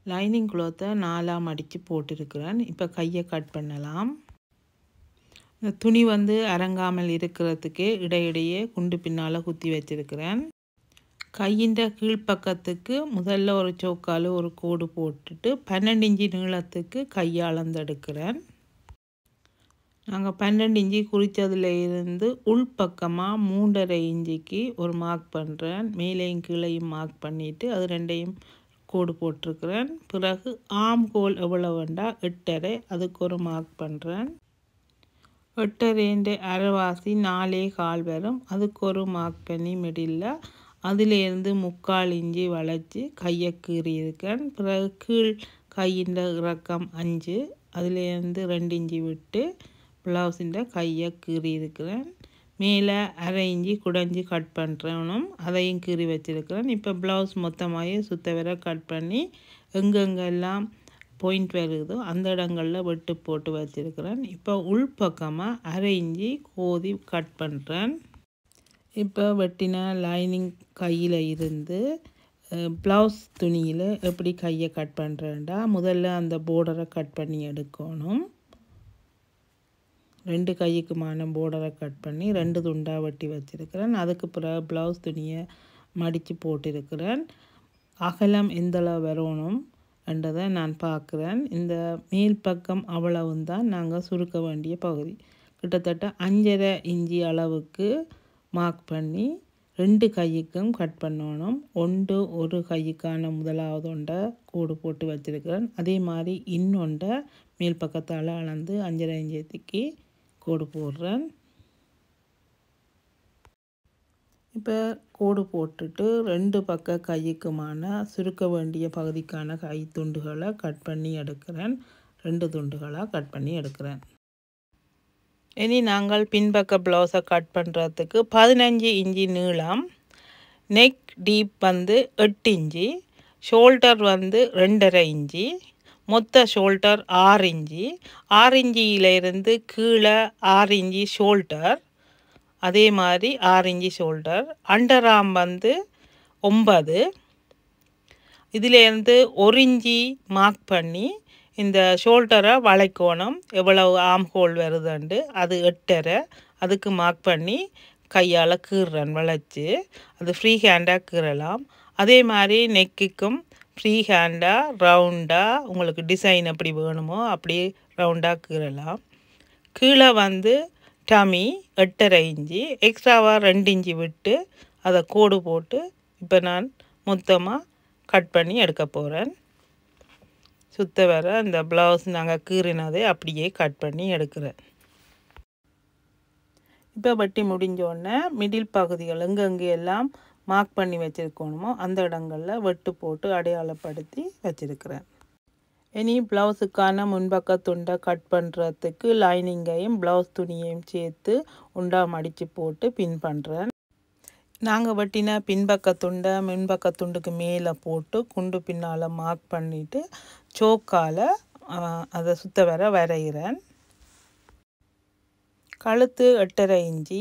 lining குளோத்தை நாலாம் அடித்து போட்டிருக்கிறேன் இப்போ கையை கட் பண்ணலாம் இந்த துணி வந்து அரங்காமல் இருக்கிறதுக்கு இடையிடையே குண்டு பின்னால் குத்தி வச்சிருக்கிறேன் கையின் கீழ்ப்பக்கத்துக்கு முதல்ல ஒரு சோக்கால் ஒரு கோடு போட்டுட்டு பன்னெண்டு இஞ்சி நீளத்துக்கு கையாளந்தெடுக்கிறேன் நாங்கள் பன்னெண்டு இஞ்சி குறித்ததில் இருந்து உள்பக்கமாக மூன்றரை இஞ்சிக்கு ஒரு மார்க் பண்ணுறேன் மேலேயும் கீழையும் மார்க் பண்ணிவிட்டு அது ரெண்டையும் கோடு போட்டிருக்கிறேன் பிறகு ஆம் கோல் எவ்வளோ வேண்டா எட்டரை அதுக்கு ஒரு மார்க் பண்ணுறேன் எட்டரைன்ற அரைவாசி நாலே கால் வரும் அதுக்கு ஒரு மார்க் பண்ணி மிடில் அதிலேருந்து முக்கால் இஞ்சி வளைச்சி கையை கீறி இருக்கேன் பிறகு கீழ் கையின் இறக்கம் அஞ்சு அதுலேருந்து ரெண்டு இஞ்சி விட்டு ப்ளவுஸிൻ്റെ கையை கீறி இருக்கிறேன் மேலே அரை இஞ்சி குடஞ்சி கட் பண்ணுறேனும் அதையும் கீறி வச்சுருக்கிறேன் இப்போ ப்ளவுஸ் மொத்தமாகவே சுத்த வர கட் பண்ணி எங்கெங்கெல்லாம் பாயிண்ட் வருதோ அந்த இடங்களில் வெட்டு போட்டு வச்சுருக்கிறேன் இப்போ உள்பக்கமாக அரை இஞ்சி கோதி கட் பண்ணுறேன் இப்போ வெட்டின லைனிங் கையில் இருந்து ப்ளவுஸ் துணியில் எப்படி கையை கட் பண்ணுறேன்டா முதல்ல அந்த போர்டரை கட் பண்ணி எடுக்கணும் ரெண்டு கைக்குமான போர்டரை கட் பண்ணி ரெண்டு துண்டாக வெட்டி வச்சுருக்கிறேன் அதுக்கு பிறகு ப்ளவுஸ் துணியை மடித்து போட்டிருக்கிறேன் அகலம் எந்தளவு வரணும் என்றதை நான் பார்க்குறேன் இந்த மேல் பக்கம் அவ்வளவும் தான் நாங்கள் சுருக்க வேண்டிய பகுதி கிட்டத்தட்ட அஞ்சரை இஞ்சி அளவுக்கு மார்க் பண்ணி ரெண்டு கைக்கும் கட் பண்ணணும் ஒன்று ஒரு கைக்கான முதலாவது ஒன்றை கூடு போட்டு வச்சுருக்கிறேன் அதே மாதிரி இன்னொன்றை மேல் பக்கத்தால் அளந்து அஞ்சரை இஞ்சத்துக்கு கோடு போடுறேன் இப்போ கோடு போட்டுட்டு ரெண்டு பக்க கைக்குமான சுருக்க வேண்டிய பகுதிக்கான கை துண்டுகளை கட் பண்ணி எடுக்கிறேன் ரெண்டு துண்டுகளாக கட் பண்ணி எடுக்கிறேன் இனி நாங்கள் பின்பக்க ப்ளவுஸை கட் பண்ணுறதுக்கு பதினஞ்சு இஞ்சி நீளம் நெக் டீப் வந்து எட்டு இஞ்சி ஷோல்டர் வந்து ரெண்டரை இஞ்சி மொத்த ஷோல்டர் ஆறு இஞ்சி ஆறு இஞ்சியிலேருந்து கீழே ஆறு இஞ்சி ஷோல்டர் அதே மாதிரி ஆறு இஞ்சி ஷோல்டர் அண்டர் ஆம் வந்து ஒம்பது இதிலேருந்து ஒரு இஞ்சி மார்க் பண்ணி இந்த ஷோல்டரை வளைக்கோணம் எவ்வளவு ஆம் ஹோல் வருதுண்டு அது எட்டரை அதுக்கு மார்க் பண்ணி கையால் கீறுறேன் வளைச்சி அது ஃப்ரீ ஹேண்டாக கீறலாம் அதே மாதிரி நெக்குக்கும் ஃப்ரீ ஹேண்டாக ரவுண்டாக உங்களுக்கு டிசைன் எப்படி வேணுமோ அப்படியே ரவுண்டாக கீறலாம் கீழே வந்து டமி எட்டரை இஞ்சி எக்ஸ்ட்ராவாக ரெண்டு இஞ்சி விட்டு அதை கோடு போட்டு இப்போ நான் மொத்தமாக கட் பண்ணி எடுக்க போகிறேன் சுத்த வர அந்த ப்ளவுஸ் நாங்கள் கீறினதை அப்படியே கட் பண்ணி எடுக்கிறேன் இப்போ வட்டி முடிஞ்சோடனே மிடில் பகுதிகள் எங்கெங்கே எல்லாம் மார்க் பண்ணி வச்சுருக்கணுமோ அந்த இடங்களில் வெட்டு போட்டு அடையாளப்படுத்தி வச்சுருக்கிறேன் இனி ப்ளவுஸுக்கான முன்பக்க துண்டை கட் பண்ணுறதுக்கு லைனிங்கையும் ப்ளவுஸ் துணியையும் சேர்த்து உண்டா மடித்து போட்டு பின் பண்ணுறேன் நாங்கள் வெட்டின பின்பக்க துண்டை முன்பக்க துண்டுக்கு மேலே போட்டு குண்டு பின்னால் மார்க் பண்ணிவிட்டு சோக்கால் அதை சுத்த வர வரைகிறேன் கழுத்து எட்டரை இஞ்சி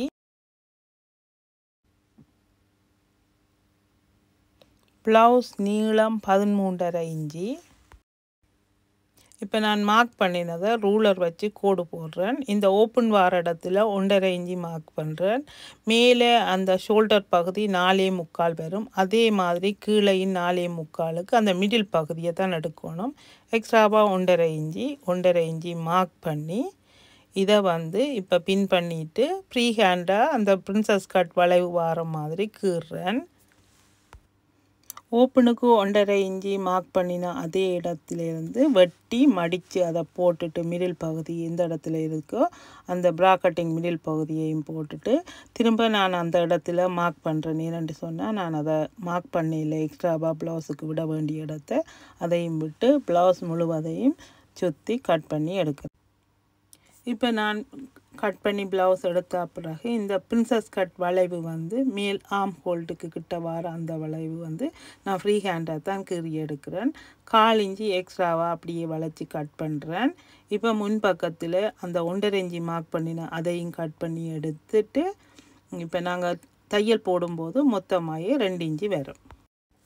ப்ளவுஸ் நீளம் பதிமூன்றரை இஞ்சி இப்போ நான் மார்க் பண்ணினதை ரூலர் வச்சு கோடு போடுறேன் இந்த ஓப்பன் வார இடத்துல ஒன்றரை இஞ்சி மார்க் பண்ணுறேன் மேலே அந்த ஷோல்டர் பகுதி நாலே முக்கால் வரும் அதே மாதிரி கீழையும் நாலே முக்காலுக்கு அந்த மிடில் பகுதியை தான் எடுக்கணும் எக்ஸ்ட்ராவாக ஒன்றரை இஞ்சி ஒன்றரை இஞ்சி மார்க் பண்ணி இதை வந்து இப்போ பின் பண்ணிவிட்டு ஃப்ரீ ஹேண்டாக அந்த பிரின்சஸ் கட் வளைவு வார மாதிரி கீறுறேன் ஓப்பனுக்கு ஒன்றரை இஞ்சி மார்க் பண்ணின அதே இடத்துலேருந்து வெட்டி மடித்து அதை போட்டுட்டு மிடில் பகுதி எந்த இடத்துல இருக்கோ அந்த ப்ரா கட்டிங் மிடில் பகுதியையும் போட்டுட்டு திரும்ப நான் அந்த இடத்துல மார்க் பண்ணுறேன் ஏன்னு சொன்னால் நான் அதை மார்க் பண்ணல எக்ஸ்ட்ராவாக ப்ளவுஸுக்கு விட வேண்டிய இடத்த அதையும் விட்டு ப்ளவுஸ் முழுவதையும் சுற்றி கட் பண்ணி எடுக்கிறேன் இப்போ நான் கட் பண்ணி ப்ளவுஸ் எடுத்த பிறகு இந்த பிரின்சஸ் கட் வளைவு வந்து மேல் ஆம் ஹோல்டுக்கு கிட்ட வர அந்த வளைவு வந்து நான் ஃப்ரீ ஹேண்டாக தான் கீறி எடுக்கிறேன் கால் இஞ்சி எக்ஸ்ட்ராவாக அப்படியே வளைச்சி கட் பண்ணுறேன் இப்போ முன் பக்கத்தில் அந்த ஒன்றரை இஞ்சி மார்க் பண்ணின அதையும் கட் பண்ணி எடுத்துட்டு இப்போ நாங்கள் தையல் போடும்போது மொத்தமாகவே ரெண்டு இஞ்சி வரும்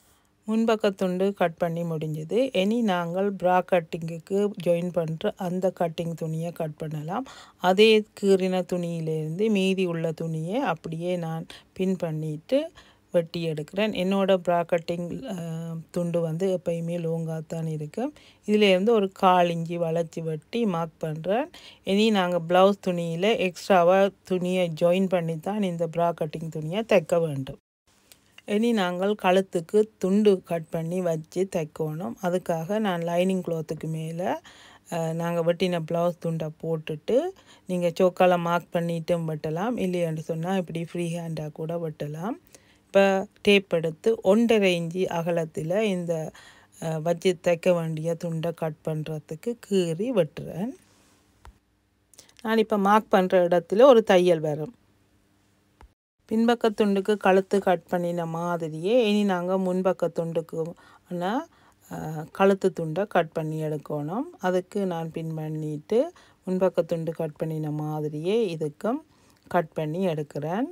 முன்பக்க துண்டு கட் பண்ணி முடிஞ்சது இனி நாங்கள் ப்ரா கட்டிங்குக்கு ஜாயின் பண்ணுற அந்த கட்டிங் துணியை கட் பண்ணலாம் அதே கீறின துணியிலேருந்து மீதி உள்ள துணியை அப்படியே நான் பின் பண்ணிட்டு வெட்டி எடுக்கிறேன் என்னோட ப்ரா கட்டிங் துண்டு வந்து எப்பயுமே லோங்காக தான் இருக்கும் இதிலேருந்து ஒரு கால் இஞ்சி வளைச்சி வெட்டி மார்க் பண்ணுறேன் இனி நாங்கள் ப்ளவுஸ் துணியில் எக்ஸ்ட்ராவாக துணியை ஜாயின் பண்ணி தான் இந்த ப்ரா கட்டிங் துணியை தைக்க வேண்டும் இனி நாங்கள் கழுத்துக்கு துண்டு கட் பண்ணி வச்சு தைக்கணும் அதுக்காக நான் லைனிங் க்ளாத்துக்கு மேலே நாங்கள் வெட்டின ப்ளவுஸ் துண்டை போட்டுட்டு நீங்கள் சோக்கால் மார்க் பண்ணிட்டும் வெட்டலாம் இல்லையான்னு சொன்னால் இப்படி ஃப்ரீ ஹேண்டாக கூட வெட்டலாம் இப்போ டேப் எடுத்து ஒன்றரை இஞ்சி அகலத்தில் இந்த வச்சு தைக்க வேண்டிய துண்டை கட் பண்ணுறதுக்கு கீறி வெட்டுறேன் நான் இப்போ மார்க் பண்ணுற இடத்துல ஒரு தையல் வரும் பின்பக்க துண்டுக்கு கழுத்து கட் பண்ணின மாதிரியே இனி நாங்கள் முன்பக்க துண்டுக்கு கழுத்து துண்டை கட் பண்ணி எடுக்கணும் அதுக்கு நான் பின் பண்ணிட்டு முன்பக்க துண்டு கட் பண்ணின மாதிரியே இதுக்கும் கட் பண்ணி எடுக்கிறேன்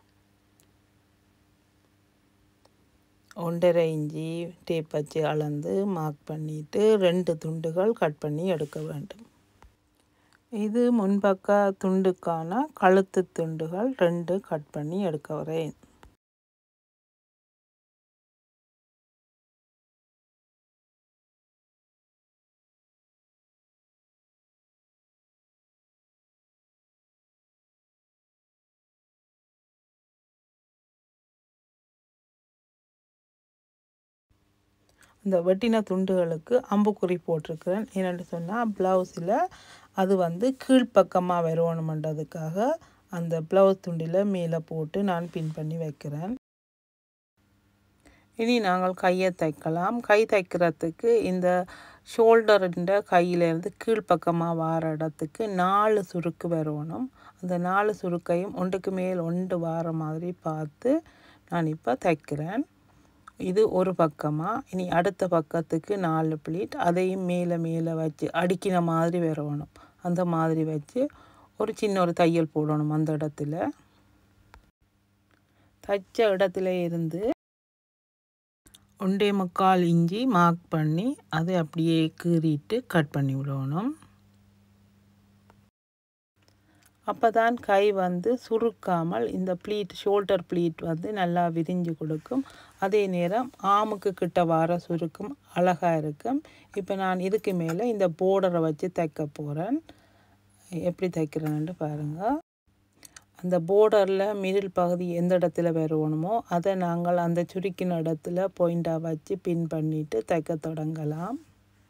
ஒன்றரை இஞ்சி டேப் வச்சு அளந்து மார்க் பண்ணிவிட்டு ரெண்டு துண்டுகள் கட் பண்ணி எடுக்க வேண்டும் இது முன்பக்க துண்டுக்கான கழுத்து துண்டுகள் ரெண்டு கட் பண்ணி எடுக்க வரேன் இந்த வெட்டின துண்டுகளுக்கு அம்புக்குறி போட்டிருக்கிறேன் என்னென்னு சொன்னால் ப்ளவுஸில் அது வந்து கீழ்ப்பக்கமாக வரணுமன்றதுக்காக அந்த ப்ளவுஸ் துண்டில் மேலே போட்டு நான் பின் பண்ணி வைக்கிறேன் இனி நாங்கள் கையை தைக்கலாம் கை தைக்கிறதுக்கு இந்த ஷோல்டருன்ற கையிலேருந்து கீழ்ப்பக்கமாக வார இடத்துக்கு நாலு சுருக்கு வரணும் அந்த நாலு சுருக்கையும் ஒன்றுக்கு மேல் ஒன்று வார மாதிரி பார்த்து நான் இப்போ தைக்கிறேன் இது ஒரு பக்கமாக இனி அடுத்த பக்கத்துக்கு நாலு பிளீட் அதையும் மேலே மேலே வச்சு அடிக்கின மாதிரி வரணும் அந்த மாதிரி வச்சு ஒரு சின்ன ஒரு தையல் போடணும் அந்த இடத்துல தைச்ச இடத்துல இருந்து ஒன்றே முக்கால் இஞ்சி மார்க் பண்ணி அதை அப்படியே கீறிட்டு கட் பண்ணி விடணும் அப்போ தான் கை வந்து சுருக்காமல் இந்த ப்ளீட் ஷோல்டர் ப்ளீட் வந்து நல்லா விரிஞ்சு கொடுக்கும் அதே நேரம் ஆமுக்கு கிட்ட வர சுருக்கும் அழகாக இருக்கும் இப்போ நான் இதுக்கு மேலே இந்த போர்டரை வச்சு தைக்க போகிறேன் எப்படி தைக்கிறேன்னு பாருங்கள் அந்த போர்டரில் மிடில் பகுதி எந்த இடத்துல வரணுமோ அதை நாங்கள் அந்த சுருக்கின இடத்துல பாயிண்டாக வச்சு பின் பண்ணிவிட்டு தைக்க தொடங்கலாம்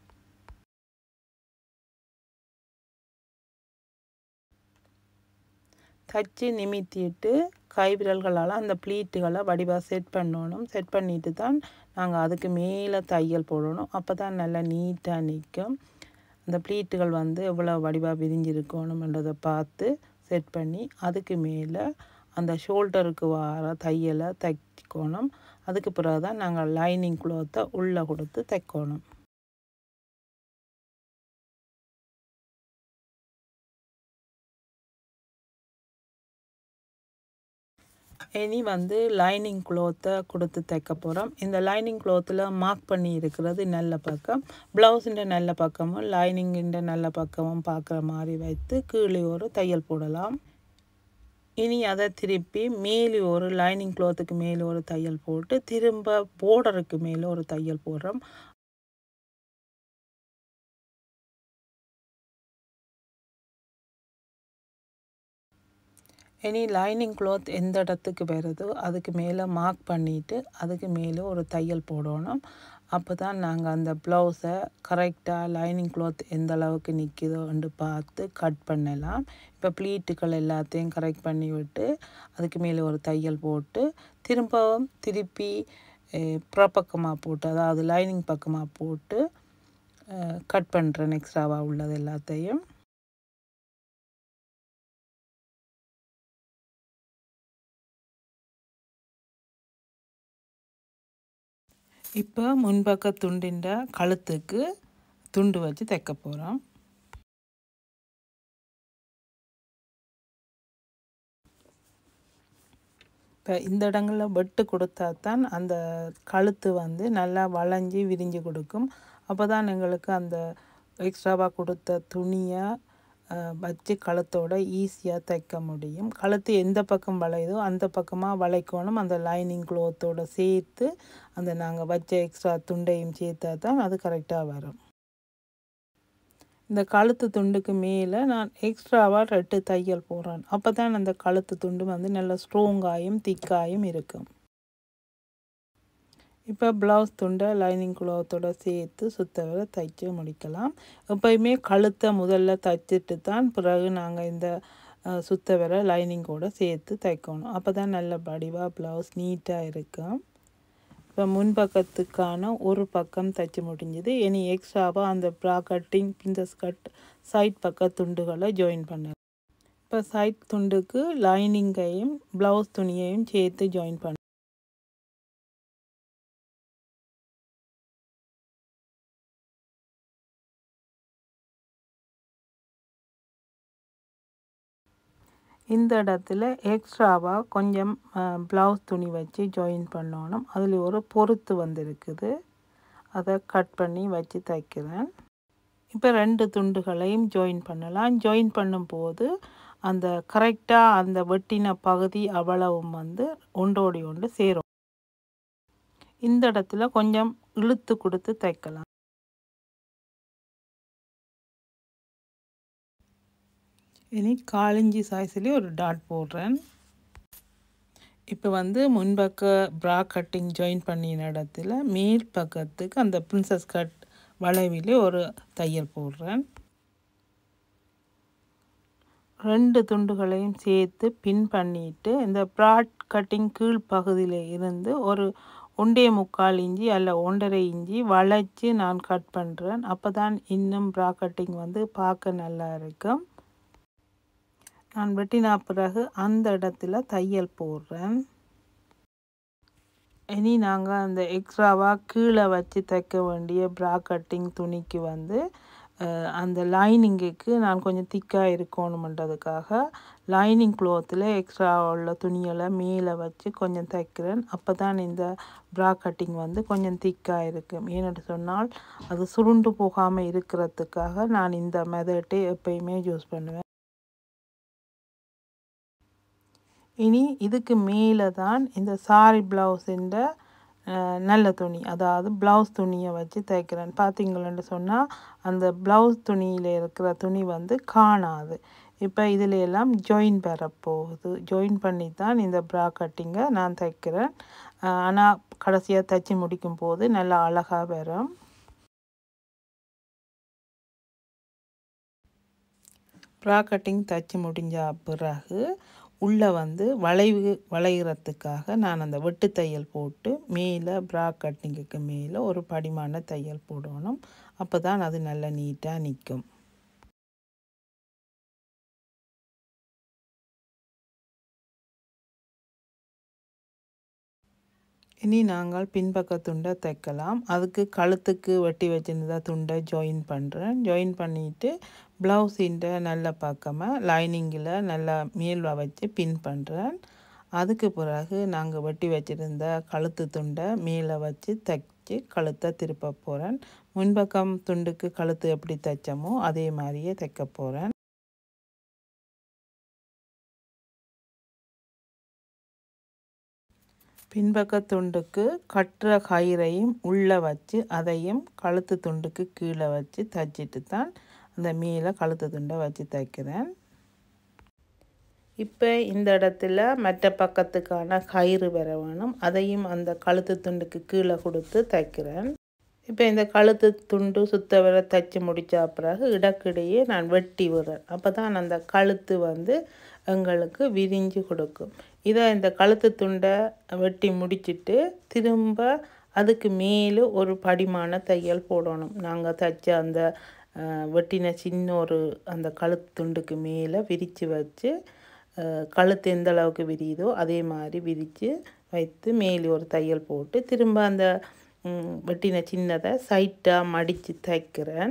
தச்சு நிமித்திட்டு கைவிரல்களால் அந்த ப்ளீட்டுகளை வடிவாக செட் பண்ணணும் செட் பண்ணிட்டு தான் நாங்கள் அதுக்கு மேலே தையல் போடணும் அப்போ தான் நல்லா நீட்டாக நிற்கும் அந்த ப்ளீட்டுகள் வந்து எவ்வளோ வடிவாக விரிஞ்சிருக்கணுன்றதை பார்த்து செட் பண்ணி அதுக்கு மேலே அந்த ஷோல்டருக்கு வர தையலை தைக்கணும் அதுக்கு பிறகு தான் நாங்கள் லைனிங் க்ளோத்தை உள்ளே கொடுத்து தைக்கணும் இனி வந்து லைனிங் க்ளோத்தை கொடுத்து தைக்க போகிறோம் இந்த லைனிங் க்ளோத்தில் மார்க் பண்ணி இருக்கிறது நல்ல பக்கம் ப்ளவுஸுன்ற நல்ல பக்கமும் லைனிங்கின்ற நல்ல பக்கமும் பார்க்குற மாதிரி வைத்து கீழே ஒரு தையல் போடலாம் இனி அதை திருப்பி மேலே ஒரு லைனிங் க்ளோத்துக்கு மேலே ஒரு தையல் போட்டு திரும்ப போர்டருக்கு மேலே ஒரு தையல் போடுறோம் இனி லைனிங் க்ளாத் எந்த இடத்துக்கு வருதோ அதுக்கு மேலே மார்க் பண்ணிவிட்டு அதுக்கு மேலே ஒரு தையல் போடணும் அப்போ தான் நாங்கள் அந்த ப்ளவுஸை கரெக்டாக லைனிங் க்ளாத் எந்த அளவுக்கு நிற்கிதோன்னு பார்த்து கட் பண்ணலாம் இப்போ ப்ளீட்டுகள் எல்லாத்தையும் கரெக்ட் பண்ணி விட்டு அதுக்கு மேலே ஒரு தையல் போட்டு திரும்பவும் திருப்பி புறப்பக்கமாக போட்டு அதாவது லைனிங் பக்கமாக போட்டு கட் பண்ணுறேன் எக்ஸ்ட்ராவாக உள்ளது எல்லாத்தையும் இப்போ முன்பக்க துண்டின்ற கழுத்துக்கு துண்டு வச்சு தைக்க போகிறோம் இப்போ இந்த இடங்களில் வெட்டு கொடுத்தா தான் அந்த கழுத்து வந்து நல்லா வளைஞ்சி விரிஞ்சு கொடுக்கும் அப்போ தான் எங்களுக்கு அந்த எக்ஸ்ட்ராவாக கொடுத்த துணியை வச்சு கழுத்தோட ஈஸியாக தைக்க முடியும் கழுத்து எந்த பக்கம் வளையுதோ அந்த பக்கமாக வளைக்கணும் அந்த லைனிங் க்ளோத்தோட சேர்த்து அந்த நாங்கள் வச்ச எக்ஸ்ட்ரா துண்டையும் சேர்த்தா தான் அது கரெக்டாக வரும் இந்த கழுத்து துண்டுக்கு மேலே நான் எக்ஸ்ட்ராவாக ரெட்டு தையல் போடுறேன் அப்போ தான் அந்த கழுத்து துண்டு வந்து நல்ல ஸ்ட்ராங்காயும் திக்காயும் இருக்கும் இப்போ ப்ளவுஸ் துண்டை லைனிங் குளோத்தோட சேர்த்து சுத்தவரை தைச்சு முடிக்கலாம் எப்பயுமே கழுத்தை முதல்ல தைச்சிட்டு தான் பிறகு நாங்கள் இந்த சுத்தவரை லைனிங்கோட சேர்த்து தைக்கணும் அப்போ தான் நல்ல வடிவாக ப்ளவுஸ் நீட்டாக இருக்கும் இப்போ முன்பக்கத்துக்கான ஒரு பக்கம் தைச்சி முடிஞ்சது இனி எக்ஸ்ட்ராவாக அந்த ப்ரா கட்டிங் பிரின்சஸ் கட் சைட் பக்க துண்டுகளை ஜாயின் பண்ண இப்போ சைட் துண்டுக்கு லைனிங்கையும் ப்ளவுஸ் துணியையும் சேர்த்து ஜாயின் பண்ண இந்த இடத்துல எக்ஸ்ட்ராவாக கொஞ்சம் ப்ளவுஸ் துணி வச்சு ஜாயின் பண்ணணும் அதில் ஒரு பொருத்து வந்திருக்குது அதை கட் பண்ணி வச்சு தைக்கிறேன் இப்போ ரெண்டு துண்டுகளையும் ஜாயின் பண்ணலாம் ஜாயின் பண்ணும்போது அந்த கரெக்டாக அந்த வெட்டின பகுதி அவ்வளவும் வந்து ஒன்றோடி ஒன்று சேரும் இந்த இடத்துல கொஞ்சம் இழுத்து கொடுத்து தைக்கலாம் இனி காலிஞ்சி சாய்ஸ்லேயே ஒரு டாட் போடுறேன் இப்போ வந்து முன்பக்க ப்ரா கட்டிங் ஜாயின் பண்ணின இடத்துல மேல் பக்கத்துக்கு அந்த பிரின்சஸ் கட் வளைவிலே ஒரு தையல் போடுறேன் ரெண்டு துண்டுகளையும் சேர்த்து பின் பண்ணிட்டு இந்த ப்ராட் கட்டிங் கீழ் பகுதியில் இருந்து ஒரு ஒன்றே முக்கால் இஞ்சி அல்ல ஒன்றரை இஞ்சி வளைச்சி நான் கட் பண்ணுறேன் அப்போ தான் இன்னும் ப்ரா கட்டிங் வந்து பார்க்க நல்லா இருக்கும் நான் வெட்டினா பிறகு அந்த இடத்துல தையல் போடுறேன் இனி நாங்கள் அந்த எக்ஸ்ட்ராவாக கீழே வச்சு தைக்க வேண்டிய ப்ரா கட்டிங் துணிக்கு வந்து அந்த லைனிங்குக்கு நான் கொஞ்சம் திக்காக இருக்கணுமன்றதுக்காக லைனிங் க்ளோத்தில் எக்ஸ்ட்ரா உள்ள துணிகளை மேலே வச்சு கொஞ்சம் தைக்கிறேன் அப்போ தான் இந்த ப்ரா கட்டிங் வந்து கொஞ்சம் திக்காக இருக்கும் ஏன்னு சொன்னால் அது சுருண்டு போகாமல் இருக்கிறதுக்காக நான் இந்த மெதட்டை எப்பயுமே யூஸ் பண்ணுவேன் இனி இதுக்கு மேலே தான் இந்த சாரி ப்ளவுஸின்ற நல்ல துணி அதாவது ப்ளவுஸ் துணியை வச்சு தைக்கிறேன் பார்த்தீங்களன்னு சொன்னால் அந்த ப்ளவுஸ் துணியில் இருக்கிற துணி வந்து காணாது இப்போ இதில் எல்லாம் ஜாயின் பெறப்போகுது ஜாயின் பண்ணி தான் இந்த ப்ரா கட்டிங்கை நான் தைக்கிறேன் ஆனால் கடைசியாக தைச்சி முடிக்கும் போது நல்லா அழகாக வரும் ப்ரா கட்டிங் தைச்சி முடிஞ்ச பிறகு உள்ளே வந்து வளைவு வளைகிறதுக்காக நான் அந்த வெட்டு தையல் போட்டு மேலே ப்ரா கட்டிங்குக்கு மேலே ஒரு படிமான தையல் போடணும் அப்போ தான் அது நல்லா நீட்டாக நிற்கும் இனி நாங்கள் பின்பக்க துண்டை தைக்கலாம் அதுக்கு கழுத்துக்கு வெட்டி வச்சிருந்த துண்டை ஜாயின் பண்ணுறேன் ஜாயின் பண்ணிவிட்டு ப்ளவுஸிൻ്റെ நல்ல பக்கமாக லைனிங்கில் நல்லா மேல் வச்சு பின் பண்ணுறேன் அதுக்கு பிறகு நாங்கள் வெட்டி வச்சுருந்த கழுத்து துண்டை மேலே வச்சு தைச்சி கழுத்தை திருப்ப போகிறேன் முன்பக்கம் துண்டுக்கு கழுத்து எப்படி தைச்சோமோ அதே மாதிரியே தைக்க போகிறேன் பின்பக்க துண்டுக்கு கட்டுற கயிறையும் உள்ளே வச்சு அதையும் கழுத்து துண்டுக்கு கீழே வச்சு தைச்சிட்டு தான் அந்த மேலே கழுத்து துண்டை வச்சு தைக்கிறேன் இப்போ இந்த இடத்துல மற்ற பக்கத்துக்கான கயிறு வர வேணும் அதையும் அந்த கழுத்து துண்டுக்கு கீழே கொடுத்து தைக்கிறேன் இப்போ இந்த கழுத்து துண்டு சுத்த வர தைச்சி முடித்த பிறகு இடக்கிடையே நான் வெட்டி விடுறேன் அப்போ தான் அந்த கழுத்து வந்து எங்களுக்கு விரிஞ்சு கொடுக்கும் இதை இந்த கழுத்து துண்டை வெட்டி முடிச்சிட்டு திரும்ப அதுக்கு மேலே ஒரு படிமான தையல் போடணும் நாங்கள் தைச்ச அந்த வெட்டின சின்ன ஒரு அந்த கழுத்து துண்டுக்கு மேலே விரித்து வச்சு கழுத்து எந்த அளவுக்கு விரியுதோ அதே மாதிரி விரித்து வைத்து மேலே ஒரு தையல் போட்டு திரும்ப அந்த வெட்டின சின்னதை சைட்டாக மடித்து தைக்கிறேன்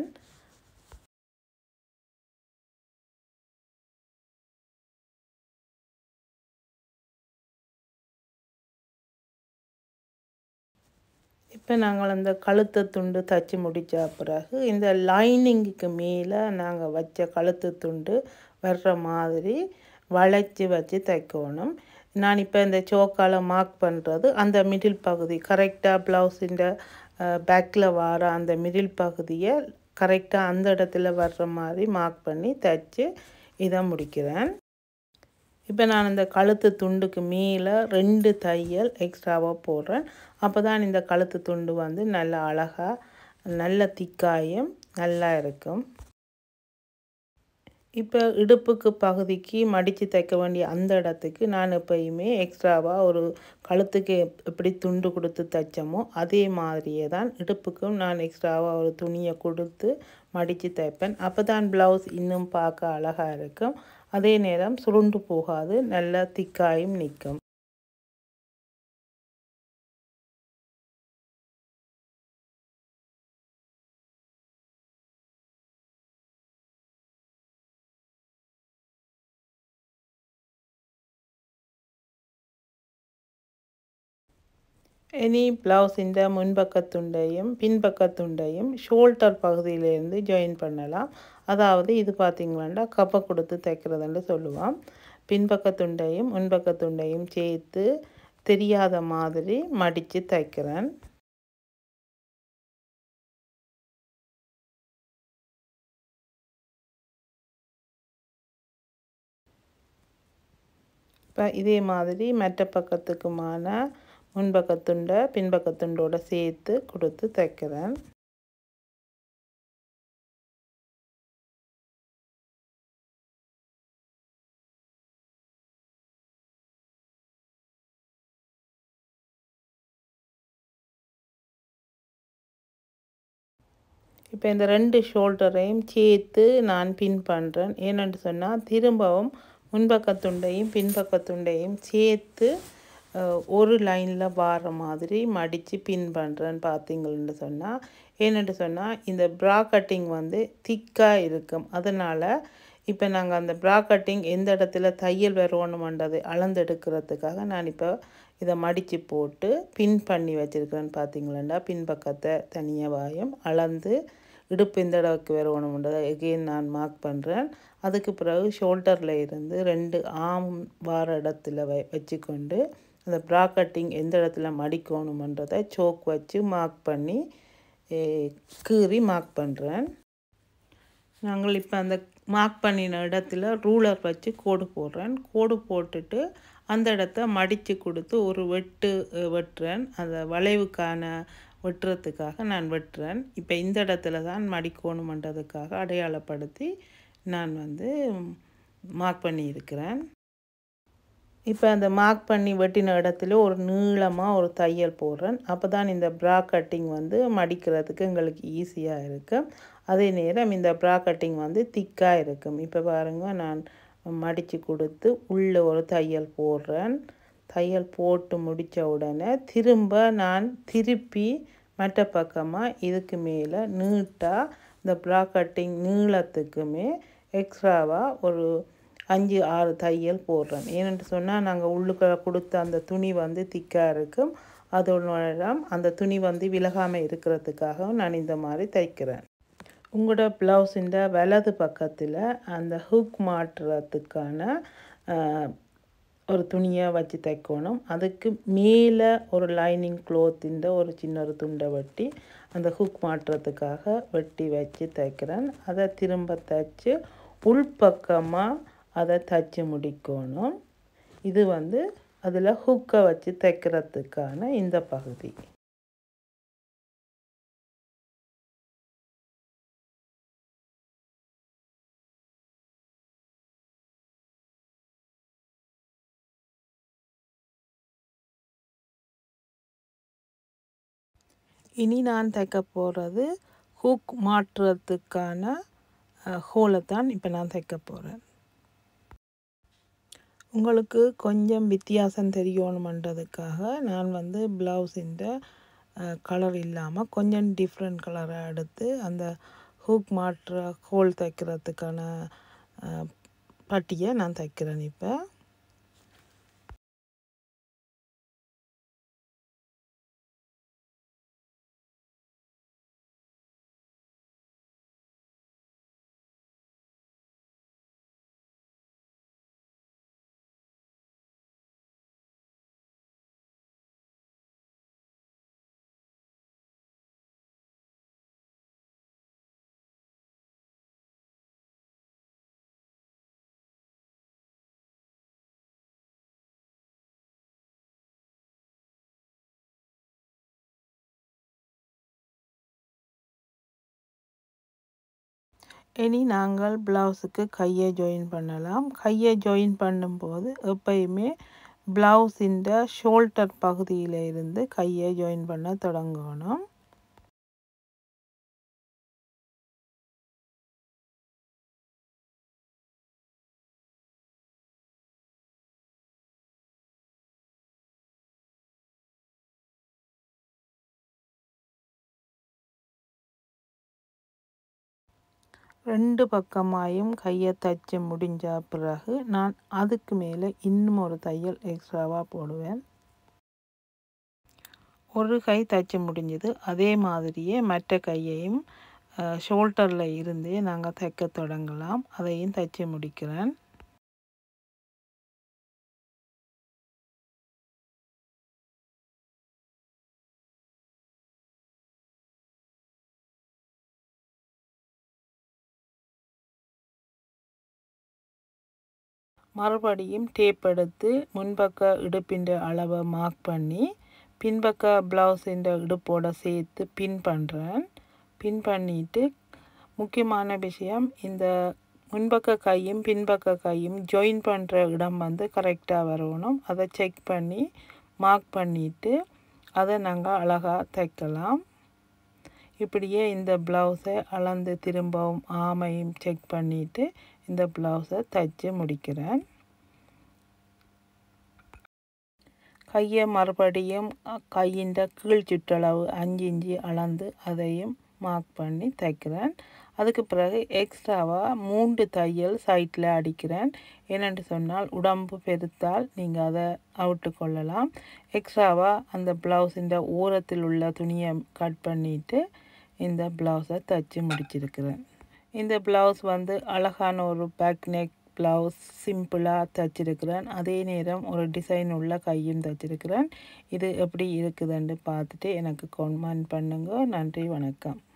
இப்போ நாங்கள் அந்த கழுத்து துண்டு தச்சு முடித்த பிறகு இந்த லைனிங்குக்கு மேலே நாங்கள் வச்ச கழுத்து துண்டு வர்ற மாதிரி வளைச்சி வச்சு தைக்கணும் நான் இப்போ இந்த சோக்கால் மார்க் பண்ணுறது அந்த மிடில் பகுதி கரெக்டாக ப்ளவுஸின் பேக்கில் வர அந்த மிடில் பகுதியை கரெக்டாக அந்த இடத்துல வர்ற மாதிரி மார்க் பண்ணி தைச்சு இதை முடிக்கிறேன் இப்போ நான் இந்த கழுத்து துண்டுக்கு மேலே ரெண்டு தையல் எக்ஸ்ட்ராவாக போடுறேன் அப்போ தான் இந்த கழுத்து துண்டு வந்து நல்ல அழகாக நல்ல திக்காயும் நல்லா இருக்கும் இப்போ இடுப்புக்கு பகுதிக்கு மடித்து தைக்க வேண்டிய அந்த இடத்துக்கு நான் எப்பயுமே எக்ஸ்ட்ராவாக ஒரு கழுத்துக்கு எப்படி துண்டு கொடுத்து தைச்சோமோ அதே மாதிரியே தான் இடுப்புக்கும் நான் எக்ஸ்ட்ராவாக ஒரு துணியை கொடுத்து மடித்து தைப்பேன் அப்போ தான் ப்ளவுஸ் இன்னும் பார்க்க அழகாக இருக்கும் அதே நேரம் சுருண்டு போகாது நல்லா திக்காயும் நிற்கும் இனி ப்ளவுஸின் முன்பக்கத்துண்டையும் பின்பக்கத்துண்டையும் ஷோல்டர் பகுதியிலேருந்து ஜாயின் பண்ணலாம் அதாவது இது பார்த்திங்களா கப்பை கொடுத்து தைக்கிறதுன்னு சொல்லுவோம் பின்பக்கத்துண்டையும் முன்பக்கத்துண்டையும் சேர்த்து தெரியாத மாதிரி மடித்து தைக்கிறேன் இப்போ இதே மாதிரி மற்ற பக்கத்துக்குமான முன்பக்கத்துண்டை பின்பக்கத்துண்டோட சேர்த்து கொடுத்து தைக்கிறேன் இப்போ இந்த ரெண்டு ஷோல்டரையும் சேர்த்து நான் பின் பண்ணுறேன் ஏன்னு சொன்னால் திரும்பவும் முன்பக்கத்துண்டையும் பின்பக்கத்துண்டையும் சேர்த்து ஒரு லைனில் வார மாதிரி மடித்து பின் பண்ணுறேன்னு பார்த்தீங்கன்னு சொன்னால் ஏன்னு சொன்னால் இந்த ப்ரா கட்டிங் வந்து திக்காக இருக்கும் அதனால் இப்போ நாங்கள் அந்த ப்ரா கட்டிங் எந்த இடத்துல தையல் வரணுமன்றதை அளந்தெடுக்கிறதுக்காக நான் இப்போ இதை மடித்து போட்டு பின் பண்ணி வச்சுருக்கிறேன்னு பார்த்தீங்களா பின்பக்கத்தை தனியாக வாயம் அளந்து இடுப்பு இந்த இடவுக்கு வரணுன்றதை எகெயின் நான் மார்க் பண்ணுறேன் அதுக்கு பிறகு ஷோல்டரில் இருந்து ரெண்டு ஆம் வார இடத்துல வ வச்சுக்கொண்டு அந்த ப்ரா கட்டிங் எந்த இடத்துல மடிக்கணுமன்றதை சோக் வச்சு மார்க் பண்ணி கீறி மார்க் பண்ணுறேன் நாங்கள் இப்போ அந்த மார்க் பண்ணின இடத்துல ரூலர் வச்சு கோடு போடுறேன் கோடு போட்டுட்டு அந்த இடத்த மடித்து கொடுத்து ஒரு வெட்டு வெட்டுறேன் அந்த வளைவுக்கான வெட்டுறதுக்காக நான் வெட்டுறேன் இப்போ இந்த இடத்துல தான் மடிக்கணுமன்றதுக்காக அடையாளப்படுத்தி நான் வந்து மார்க் பண்ணியிருக்கிறேன் இப்போ அந்த மார்க் பண்ணி வெட்டின இடத்துல ஒரு நீளமாக ஒரு தையல் போடுறேன் அப்போ தான் இந்த ப்ரா கட்டிங் வந்து மடிக்கிறதுக்கு எங்களுக்கு ஈஸியாக இருக்கும் அதே நேரம் இந்த ப்ரா கட்டிங் வந்து திக்காக இருக்கும் இப்போ பாருங்கள் நான் மடித்து கொடுத்து உள்ளே ஒரு தையல் போடுறேன் தையல் போட்டு முடித்த உடனே திரும்ப நான் திருப்பி மற்ற பக்கமாக இதுக்கு மேலே நீட்டாக இந்த ப்ரா கட்டிங் நீளத்துக்குமே எக்ஸ்ட்ராவாக ஒரு அஞ்சு ஆறு தையல் போடுறேன் ஏன்னு சொன்னால் நாங்கள் உள்ளுக்குள்ள கொடுத்த அந்த துணி வந்து திக்காக இருக்கும் அதோட அந்த துணி வந்து விலகாமல் இருக்கிறதுக்காக நான் இந்த மாதிரி தைக்கிறேன் உங்களோட ப்ளவுஸின் வலது பக்கத்தில் அந்த ஹுக் மாட்டுறதுக்கான ஒரு துணியை வச்சு தைக்கணும் அதுக்கு மேலே ஒரு லைனிங் க்ளோத்தின் ஒரு சின்ன ஒரு துண்டை வெட்டி அந்த ஹுக் மாட்டுறதுக்காக வெட்டி வச்சு தைக்கிறேன் அதை திரும்ப தைச்சு உள்பக்கமாக அதை தைச்சி முடிக்கணும் இது வந்து அதில் ஹுக்கை வச்சு தைக்கிறதுக்கான இந்த பகுதி இனி நான் தைக்க போகிறது ஹூக் மாற்றுறதுக்கான ஹோலை தான் இப்போ நான் தைக்க போகிறேன் உங்களுக்கு கொஞ்சம் வித்தியாசம் தெரியணுமன்றதுக்காக நான் வந்து ப்ளவுஸின் கலர் இல்லாமல் கொஞ்சம் டிஃப்ரெண்ட் கலரை எடுத்து அந்த ஹூக் மாற்ற ஹோல் தைக்கிறதுக்கான பட்டியை நான் தைக்கிறேன் இப்போ இனி நாங்கள் ப்ளவுஸுக்கு கையை ஜாயின் பண்ணலாம் கையை ஜாயின் பண்ணும்போது எப்பயுமே ப்ளவுஸின் ஷோல்டர் பகுதியில் இருந்து கையை ஜாயின் பண்ண தொடங்கணும் ரெண்டு பக்கமாயும் கையை தைச்சி முடிஞ்ச பிறகு நான் அதுக்கு மேலே இன்னும் ஒரு தையல் எக்ஸ்ட்ராவாக போடுவேன் ஒரு கை தைச்சி முடிஞ்சது அதே மாதிரியே மற்ற கையையும் ஷோல்டரில் இருந்தே நாங்கள் தைக்க தொடங்கலாம் அதையும் தைச்சி முடிக்கிறேன் மறுபடியும் டேப் எடுத்து முன்பக்க இடுப்பின் அளவை மார்க் பண்ணி பின்பக்க ப்ளவுஸின் இடுப்போட சேர்த்து பின் பண்ணுறேன் பின் பண்ணிவிட்டு முக்கியமான விஷயம் இந்த முன்பக்க கையும் பின்பக்க கையும் ஜாயின் பண்ணுற இடம் வந்து கரெக்டாக வரணும் அதை செக் பண்ணி மார்க் பண்ணிவிட்டு அதை நாங்கள் அழகாக தைக்கலாம் இப்படியே இந்த ப்ளவுஸை அளந்து திரும்பவும் ஆமையும் செக் பண்ணிவிட்டு இந்த ப்ளவுஸை தைச்சி முடிக்கிறேன் கையை மறுபடியும் கையின் கீழ் சுற்றளவு அஞ்சு இஞ்சி அளந்து அதையும் மார்க் பண்ணி தைக்கிறேன் அதுக்கு பிறகு எக்ஸ்ட்ராவாக மூன்று தையல் சைட்டில் அடிக்கிறேன் ஏனென்று சொன்னால் உடம்பு பெருத்தால் நீங்கள் அதை அவுட்டு கொள்ளலாம் எக்ஸ்ட்ராவாக அந்த ப்ளவுஸின் ஓரத்தில் உள்ள துணியை கட் பண்ணிவிட்டு இந்த ப்ளவுஸை தைச்சி முடிச்சிருக்கிறேன் இந்த ப்ளவுஸ் வந்து அழகான ஒரு பேக் நெக் ப்ளவுஸ் சிம்பிளாக தைச்சிருக்கிறேன் அதே நேரம் ஒரு டிசைன் உள்ள கையும் தைச்சிருக்கிறேன் இது எப்படி இருக்குதுன்னு பார்த்துட்டு எனக்கு கமெண்ட் பண்ணுங்க நன்றி வணக்கம்